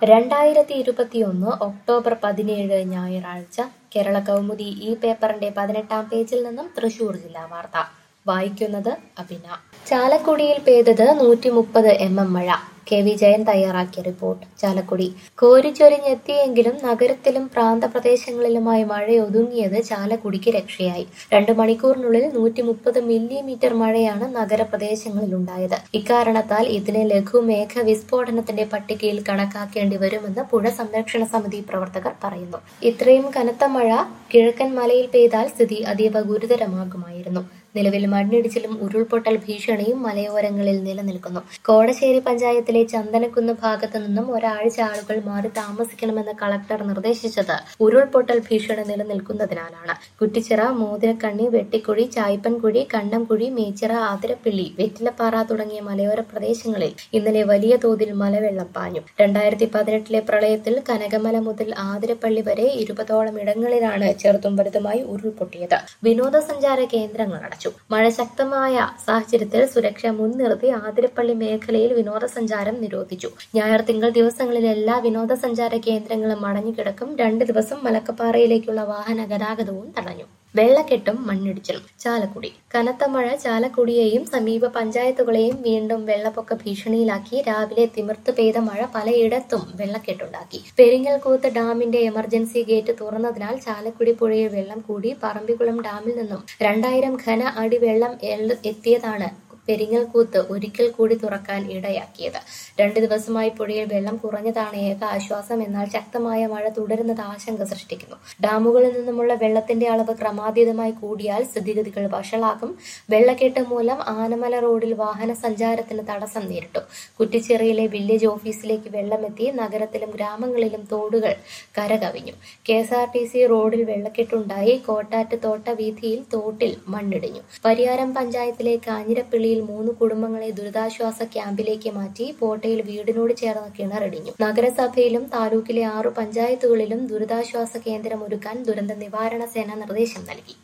രണ്ടായിരത്തി ഇരുപത്തിയൊന്ന് ഒക്ടോബർ പതിനേഴ് ഞായറാഴ്ച കേരള കൗമുദി ഈ പേപ്പറിന്റെ പതിനെട്ടാം പേജിൽ നിന്നും തൃശൂർ ജില്ലാ വാർത്ത വായിക്കുന്നത് അഭിന ചാലക്കുടിയിൽ പെയ്തത് നൂറ്റി മുപ്പത് എം എം മഴ കെ വി ജയൻ തയ്യാറാക്കിയ റിപ്പോർട്ട് ചാലക്കുടി കോരിച്ചൊരിഞ്ഞെത്തിയെങ്കിലും നഗരത്തിലും പ്രാന്തപ്രദേശങ്ങളിലുമായി മഴയൊതുങ്ങിയത് ചാലക്കുടിക്ക് രക്ഷയായി രണ്ടു മണിക്കൂറിനുള്ളിൽ നൂറ്റി മുപ്പത് മില്ലിമീറ്റർ മഴയാണ് നഗരപ്രദേശങ്ങളിലുണ്ടായത് ഇക്കാരണത്താൽ ഇതിനെ ലഘുമേഘ വിസ്ഫോടനത്തിന്റെ പട്ടികയിൽ കണക്കാക്കേണ്ടി വരുമെന്ന് പുഴ സംരക്ഷണ സമിതി പ്രവർത്തകർ പറയുന്നു ഇത്രയും കനത്ത മഴ കിഴക്കൻ മലയിൽ പെയ്താൽ സ്ഥിതി അതീവ ഗുരുതരമാകുമായിരുന്നു നിലവിൽ മണ്ണിടിച്ചിലും ഉരുൾപൊട്ടൽ ഭീഷണിയും മലയോരങ്ങളിൽ നിലനിൽക്കുന്നു കോടശ്ശേരി പഞ്ചായത്തിലെ ചന്ദനക്കുന്ന് ഭാഗത്തു നിന്നും ഒരാഴ്ച ആളുകൾ മാറി താമസിക്കണമെന്ന് കളക്ടർ നിർദ്ദേശിച്ചത് ഉരുൾപൊട്ടൽ ഭീഷണി നിലനിൽക്കുന്നതിനാലാണ് കുറ്റിച്ചിറ മോതിരക്കണ്ണി വെട്ടിക്കുഴി ചായ്പൻകുഴി കണ്ണംകുഴി മേച്ചിറ ആതിരപ്പിള്ളി വെറ്റിലപ്പാറ തുടങ്ങിയ മലയോര പ്രദേശങ്ങളിൽ ഇന്നലെ വലിയ തോതിൽ മലവെള്ളം പാഞ്ഞു രണ്ടായിരത്തി പതിനെട്ടിലെ പ്രളയത്തിൽ കനകമല മുതൽ ആതിരപ്പള്ളി വരെ ഇരുപതോളം ഇടങ്ങളിലാണ് ചെറുതും വലുതുമായി ഉരുൾപൊട്ടിയത് വിനോദസഞ്ചാര കേന്ദ്രങ്ങൾ അടച്ചു മഴ ശക്തമായ സാഹചര്യത്തിൽ സുരക്ഷ മുൻനിർത്തി ആതിരപ്പള്ളി മേഖലയിൽ വിനോദസഞ്ചാരം നിരോധിച്ചു ഞായർ തിങ്കൾ ദിവസങ്ങളിൽ എല്ലാ വിനോദസഞ്ചാര കേന്ദ്രങ്ങളും അടഞ്ഞുകിടക്കും രണ്ട് ദിവസം മലക്കപ്പാറയിലേക്കുള്ള വാഹന ഗതാഗതവും തടഞ്ഞു വെള്ളക്കെട്ടും മണ്ണിടിച്ചിലും ചാലക്കുടി കനത്ത മഴ ചാലക്കുടിയെയും സമീപ പഞ്ചായത്തുകളെയും വീണ്ടും വെള്ളപ്പൊക്ക ഭീഷണിയിലാക്കി രാവിലെ തിമിർത്ത് പെയ്ത മഴ പലയിടത്തും വെള്ളക്കെട്ടുണ്ടാക്കി പെരിങ്ങൽകൂത്ത് ഡാമിന്റെ എമർജൻസി ഗേറ്റ് തുറന്നതിനാൽ ചാലക്കുടി പുഴയിൽ വെള്ളം കൂടി പറമ്പിക്കുളം ഡാമിൽ നിന്നും രണ്ടായിരം ഘന അടി വെള്ളം എത്തിയതാണ് പെരിങ്ങൽകൂത്ത് ഒരിക്കൽ കൂടി തുറക്കാൻ ഇടയാക്കിയത് രണ്ടു ദിവസമായി പുഴയിൽ വെള്ളം കുറഞ്ഞതാണ് ഏക ആശ്വാസം എന്നാൽ ശക്തമായ മഴ തുടരുന്നത് ആശങ്ക സൃഷ്ടിക്കുന്നു ഡാമുകളിൽ നിന്നുമുള്ള വെള്ളത്തിന്റെ അളവ് ക്രമാതീതമായി കൂടിയാൽ സ്ഥിതിഗതികൾ വഷളാക്കും വെള്ളക്കെട്ട് മൂലം ആനമല റോഡിൽ വാഹന സഞ്ചാരത്തിന് തടസ്സം നേരിട്ടു കുറ്റിച്ചിറയിലെ വില്ലേജ് ഓഫീസിലേക്ക് വെള്ളമെത്തി നഗരത്തിലും ഗ്രാമങ്ങളിലും തോടുകൾ കരകവിഞ്ഞു K S R T C റോഡിൽ വെള്ളക്കെട്ടുണ്ടായി കോട്ടാറ്റ് തോട്ട വീതിയിൽ തോട്ടിൽ മണ്ണിടിഞ്ഞു പരിയാരം പഞ്ചായത്തിലെ കാഞ്ഞിരപ്പള്ളി ജില്ലയിൽ മൂന്ന് കുടുംബങ്ങളെ ദുരിതാശ്വാസ ക്യാമ്പിലേക്ക് മാറ്റി പോട്ടയിൽ വീടിനോട് ചേർന്ന് കിണറിടിഞ്ഞു നഗരസഭയിലും താലൂക്കിലെ ആറു പഞ്ചായത്തുകളിലും ദുരിതാശ്വാസ കേന്ദ്രം ഒരുക്കാൻ ദുരന്ത നിവാരണ സേന നിർദ്ദേശം നൽകി